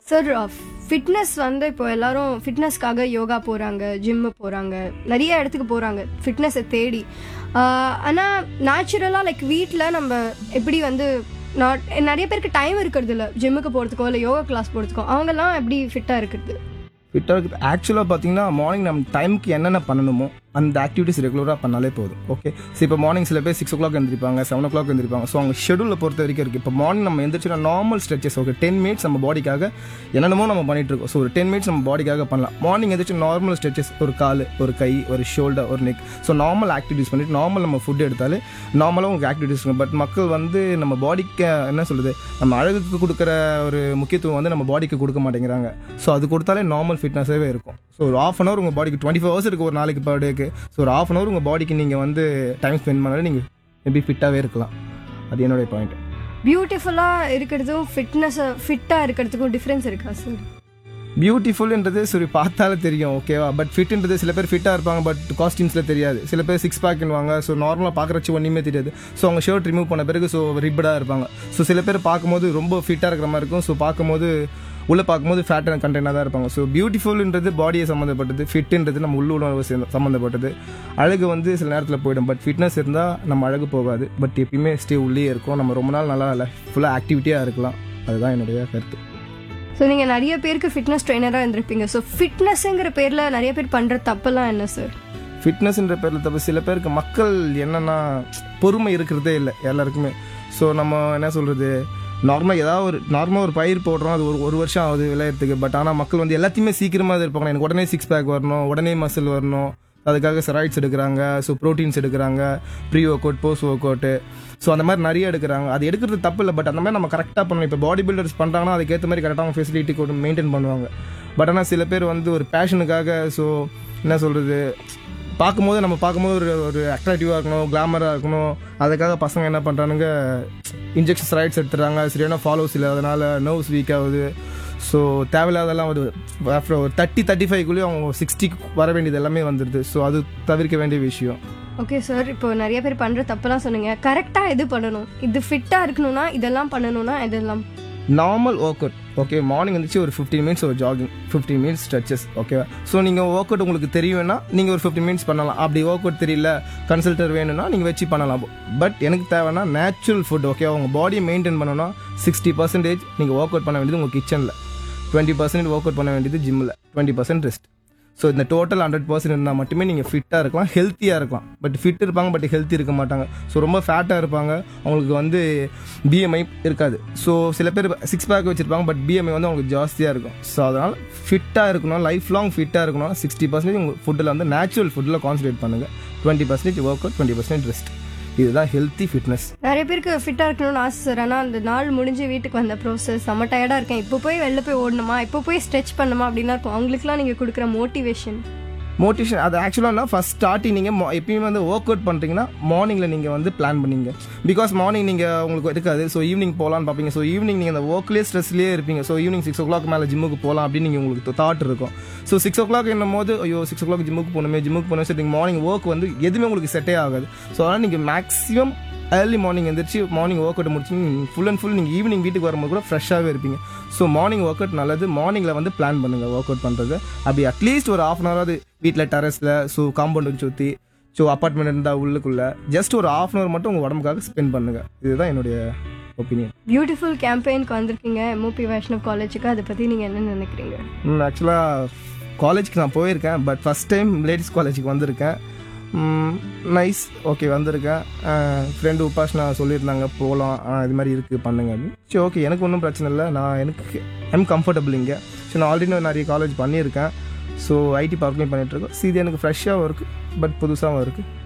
sir fitness வந்து இப்போ எல்லாரும் ஃபிட்னஸ்க்காக யோகா போகிறாங்க ஜிம்மு போகிறாங்க நிறைய இடத்துக்கு போகிறாங்க ஃபிட்னஸை தேடி ஆனால் நேச்சுரலாக லைக் வீட்டில் நம்ம எப்படி வந்து நான் நிறைய பேருக்கு டைம் இருக்கிறது இல்லை ஜிம்முக்கு போகிறதுக்கோ இல்லை யோகா கிளாஸ் போகிறதுக்கோ அவங்கெல்லாம் எப்படி ஃபிட்டாக இருக்கிறது ஃபிட்டாக இருக்குது ஆக்சுவலாக பார்த்தீங்கன்னா மார்னிங் நம்ம டைமுக்கு என்னென்ன பண்ணணுமோ அந்த ஆக்டிவிட்டிஸ் ரெகுலராக பண்ணாலே போதும் ஓகே ஸோ இப்போ மார்னிங் சில பேர் சிக்ஸ் ஓ கிளாக் எழுந்திருப்பாங்க செவன் ஓ கிளாக் எழுந்திருப்பாங்க ஸோ அவங்க ஷெடியூலில் பொறுத்த வரைக்கும் இருக்குது இப்போ மார்னிங் நம்ம எந்திரிச்சுன்னா normal stretches okay ten minutes நம்ம பாடிக்காக என்னென்னமோ நம்ம பண்ணிட்டு இருக்கோம் ஸோ ஒரு டென் மினிட்ஸ் நம்ம பாடிக்காக பண்ணலாம் மார்னிங் எந்திரிச்சு நார்மல் ஸ்ட்ரெச்சஸ் ஒரு கால் ஒரு கை ஒரு ஷோல்டர் ஒரு நெக் ஸோ நார்மல் ஆக்டிவிட்டிஸ் பண்ணிட்டு நார்மல் நம்ம ஃபுட் எடுத்தாலே நார்மலாக உங்களுக்கு ஆக்டிவிட்டிஸ் இருக்கும் பட் மக்கள் வந்து நம்ம பாடிக்கு என்ன சொல்லுது நம்ம அழகுக்கு கொடுக்குற ஒரு முக்கியத்துவம் வந்து நம்ம பாடிக்கு கொடுக்க மாட்டேங்கிறாங்க ஸோ அது கொடுத்தாலே நார்மல் ஃபிட்னஸாகவே இருக்கும் ஸோ ஒரு ஆஃப் அன் ஹவர் உங்கள் பாடிக்கு டுவெண்ட்டி ஃபோர் ஹவர்ஸ் இருக்குது ஒரு நாளைக்கு பர் டேக்கு ஸோ ஒரு ஆஃப் அன் ஹவர் உங்கள் பாடிக்கு நீங்கள் வந்து டைம் ஸ்பெண்ட் பண்ணாலே நீங்கள் மேபி ஃபிட்டாகவே இருக்கலாம் அது என்னுடைய பாயிண்ட் பியூட்டிஃபுல்லாக இருக்கிறதும் ஃபிட்னஸை ஃபிட்டாக இருக்கிறதுக்கும் டிஃப்ரென்ஸ் இருக்கா சார் பியூட்டிஃபுல்ன்றது சரி பார்த்தாலே தெரியும் ஓகேவா பட் ஃபிட்ன்றது சில பேர் ஃபிட்டாக இருப்பாங்க பட் காஸ்டியூம்ஸில் தெரியாது சில பேர் சிக்ஸ் பேக்னுவாங்க ஸோ நார்மலாக பார்க்குறச்சு ஒன்றுமே தெரியாது ஸோ அவங்க ஷர்ட் ரிமூவ் பண்ண பிறகு ஸோ ரிப்படாக இருப்பாங்க ஸோ சில பேர் பார்க்கும்போது ரொம்ப ஃபிட்டாக இருக்கிற மாதிரி இருக்கும் ஸோ பார்க்கும்போது உள்ளே பார்க்கும்போது ஃபேட் அண்ட் கண்டெய்னாக தான் இருப்பாங்க ஸோ பியூட்டிஃபுல்ன்றது பாடியை சம்மந்தப்பட்டது ஃபிட்ன்றது நம்ம உள்ளுணர்வு சேர்ந்த- சம்மந்தப்பட்டது அழகு வந்து சில நேரத்தில் போயிடும் பட் ஃபிட்னஸ் இருந்தால் நம்ம அழகு போகாது பட் எப்பயுமே ஸ்டே உள்ளே இருக்கும் நம்ம ரொம்ப நாள் நல்லா இல்லை ஃபுல்லாக ஆக்டிவிட்டியாக இருக்கலாம் அதுதான் என்னுடைய கருத்து ஸோ நீங்கள் நிறைய பேருக்கு ஃபிட்னஸ் ட்ரெயினராக இருந்திருப்பீங்க ஸோ ஃபிட்னஸ்ங்கிற பேரில் நிறைய பேர் பண்ணுற தப்பெல்லாம் என்ன சார் ஃபிட்னஸ்ன்ற பேரில் தப்பு சில பேருக்கு மக்கள் என்னன்னா பொறுமை இருக்கிறதே இல்லை எல்லாருக்குமே ஸோ நம்ம என்ன சொல்கிறது நார்மலாக ஏதாவது ஒரு நார்மலாக ஒரு பயிர் போடுறோம் அது ஒரு ஒரு வருஷம் ஆகுது விளையறதுக்கு பட் ஆனால் மக்கள் வந்து எல்லாத்தையுமே சீக்கிரமாக இருப்பாங்க எனக்கு உடனே சிக்ஸ் பேக் வரணும் உடனே மசில் வரணும் அதுக்காக ஸ்டெராய்ட்ஸ் எடுக்கிறாங்க ஸோ ப்ரோட்டீன்ஸ் எடுக்கிறாங்க pre work out post work out so அந்த மாதிரி நிறைய எடுக்கிறாங்க அது எடுக்கிறது தப்பு இல்லை பட் அந்த மாதிரி நம்ம கரெக்டாக பண்ணணும் இப்போ பாடி பில்டர்ஸ் பண்ணுறாங்கன்னா அதுக்கேற்ற மாதிரி கரெக்டாக ஃபெசிலிட்டி கூட மெயின்டைன் பண்ணுவாங்க பட் ஆனால் சில பேர் வந்து ஒரு பேஷனுக்காக ஸோ என்ன சொல்கிறது பார்க்கும்போது நம்ம பார்க்கும்போது ஒரு ஒரு அட்ராக்டிவாக இருக்கணும் கிளாமராக இருக்கணும் அதுக்காக பசங்க என்ன பண்ணுறானுங்க இன்ஜெக்ஷன்ஸ் ரைட்ஸ் எடுத்துறாங்க சரியான ஃபாலோஸ் இல்லை அதனால் நர்வ்ஸ் வீக் ஆகுது ஸோ தேவையில்லாதெல்லாம் ஒரு ஆஃப்டர் ஒரு தேர்ட்டி தேர்ட்டி ஃபைவ்க்குள்ளேயும் அவங்க சிக்ஸ்டிக்கு வர வேண்டியது எல்லாமே வந்துடுது ஸோ அது தவிர்க்க வேண்டிய விஷயம் ஓகே சார் இப்போ நிறைய பேர் பண்ணுற தப்பெல்லாம் சொன்னீங்க கரெக்டாக எது பண்ணணும் இது ஃபிட்டாக இருக்கணும்னா இதெல்லாம் பண்ணணும்னா இதெல்லாம் normal work out okay morning வந்துச்சு ஒரு ஃபிஃப்டீன் மினிட்ஸ் ஒரு ஜாகிங் ஃபிஃப்டீன் மினிட்ஸ் ஸ்ட்ரெச்சஸ் ஓகேவா ஸோ நீங்கள் ஒர்க் அவுட் உங்களுக்கு தெரியும்னா நீங்கள் ஒரு ஃபிஃப்டின் மினிட்ஸ் பண்ணலாம் அப்படி ஒர்க் அவுட் தெரியல கன்சல்டர் வேணும்னா நீங்கள் வச்சு பண்ணலாம் பட் எனக்கு தேவைன்னா நேச்சுரல் ஃபுட் ஓகே உங்கள் பாடியை மெயின்டைன் பண்ணணும்னா சிக்ஸ்டி பர்சன்டேஜ் நீங்கள் ஒர்க் அவுட் பண்ண வேண்டியது உங்கள் கிச்சனில் டுவெண்ட்டி பர்சன்ட் ஒர்க் அவுட் பண்ண வேண்டியது ஜிம்மில் டுவெண்ட்டி பர்சன்ட் ரெஸ்ட் ஸோ இந்த டோட்டல் ஹண்ட்ரட் பர்சன்ட் இருந்தால் மட்டுமே நீங்கள் ஃபிட்டாக இருக்கலாம் ஹெல்த்தியாக இருக்கலாம் பட் ஃபிட் இருப்பாங்க பட் ஹெல்த்தி இருக்க மாட்டாங்க ஸோ ரொம்ப ஃபேட்டாக இருப்பாங்க அவங்களுக்கு வந்து பிஎம்ஐ இருக்காது ஸோ சில பேர் சிக்ஸ் பேக் வச்சிருப்பாங்க பட் பிஎம்ஐ வந்து அவங்களுக்கு ஜாஸ்தியாக இருக்கும் ஸோ அதனால் ஃபிட்டாக இருக்கணும் லைஃப் லாங் ஃபிட்டாக இருக்கணும் சிக்ஸ்டி பர்சன்டேஜ் உங்கள் ஃபுட்டில் வந்து நேச்சுரல் ஃபுட்டில் கான்சன்ட்ரேட் பண்ணுங்கள் twenty percentage work out twenty percentage rest இதுதான் ஹெல்த்தி ஃபிட்னஸ் நிறைய பேருக்கு ஃபிட்டாக இருக்கணும்னு ஆசை சார் ஆனால் அந்த நாள் முடிஞ்சு வீட்டுக்கு வந்த ப்ரோசஸ் செம்ம டயர்டாக இருக்கேன் இப்போ போய் வெளில போய் ஓடணுமா இப்போ போய் ஸ்ட்ரெச் பண்ணணுமா அப்படின்னா இருக்கும் அவங்களுக்குலாம் நீங்கள் கொடுக்குற மோட்டிவேஷன் மோட்டிவேஷன் அது ஆக்சுவலாக ஃபஸ்ட் ஸ்டார்டிங் நீங்கள் எப்பயுமே வந்து ஒர்க் அவுட் பண்ணுறீங்கன்னா மார்னிங்கில் நீங்கள் வந்து பிளான் பண்ணீங்க பிகாஸ் மார்னிங் நீங்கள் உங்களுக்கு இருக்காது ஸோ ஈவினிங் போகலான்னு பார்ப்பீங்க ஸோ ஈவினிங் நீங்கள் அந்த ஒர்க்லேயே ஸ்ட்ரெஸ்லேயே இருப்பீங்க so evening six o'clock மேலே ஜிம்முக்கு போகலாம் அப்படின்னு நீங்கள் உங்களுக்கு தாட் இருக்கும் ஸோ சிக்ஸ் ஓ கிளாக் என்னும் போது ஐயோ சிக்ஸ் ஓ கிளாக் ஜிம்முக்கு போகணுமே ஜிம்முக்கு போகணும் சரி மார்னிங் ஒர்க் வந்து எதுவுமே உங்களுக்கு செட்டே ஆகாது ஸோ அதனால் நீங்கள் மேக்ஸிமம் ஏர்லி மார்னிங் எந்திரிச்சு மார்னிங் ஒர்க் அவுட் முடிச்சு ஃபுல் அண்ட் ஃபுல் நீங்கள் ஈவினிங் வீட்டுக்கு வரும்போது கூட ஃப்ரெஷ்ஷாகவே இருப்பீங்க ஸோ மார்னிங் ஒர்க் அவுட் நல்லது மார்னிங்கில் வந்து பிளான் பண்ணுங்கள் ஒர்க் அவுட் பண்ணுறது அப்படி அட்லீஸ்ட் ஒரு ஆஃப் அன் ஹவராவது வீட்டில் டெரஸில் ஸோ காம்பவுண்டுக்கு சுற்றி ஸோ அப்பார்ட்மெண்ட் இருந்தால் உள்ளுக்குள்ளே ஜஸ்ட் ஒரு ஆஃப் அன் ஹவர் மட்டும் உங்கள் உடம்புக்காக ஸ்பெண்ட் பண்ணுங்கள் இதுதான் என்னுடைய ஒப்பீனியன் பியூட்டிஃபுல் கேம்பெயினுக்கு வந்திருக்கீங்க எம்ஓபி வைஷ்ணவ் காலேஜுக்கு அதை பற்றி நீங்கள் என்ன நினைக்கிறீங்க ஆக்சுவலாக காலேஜுக்கு நான் போயிருக்கேன் பட் ஃபஸ்ட் டைம் லேடிஸ் காலேஜுக்கு வந்திருக்கேன் நைஸ் ஓகே வந்திருக்கேன் ஃப்ரெண்டு உபாஷ்னா சொல்லியிருந்தாங்க போகலாம் இது மாதிரி இருக்குது பண்ணுங்க அப்படின்னு சரி ஓகே எனக்கு ஒன்றும் பிரச்சனை இல்லை நான் எனக்கு ஐம் கம்ஃபர்டபுள் இங்கே ஸோ நான் ஆல்ரெடி நிறைய காலேஜ் பண்ணியிருக்கேன் ஸோ ஐடி பார்க்லேயும் பண்ணிகிட்ருக்கோம் ஸோ இது எனக்கு ஃப்ரெஷ்ஷாகவும் இருக்குது பட் புதுசாகவும் இருக்குது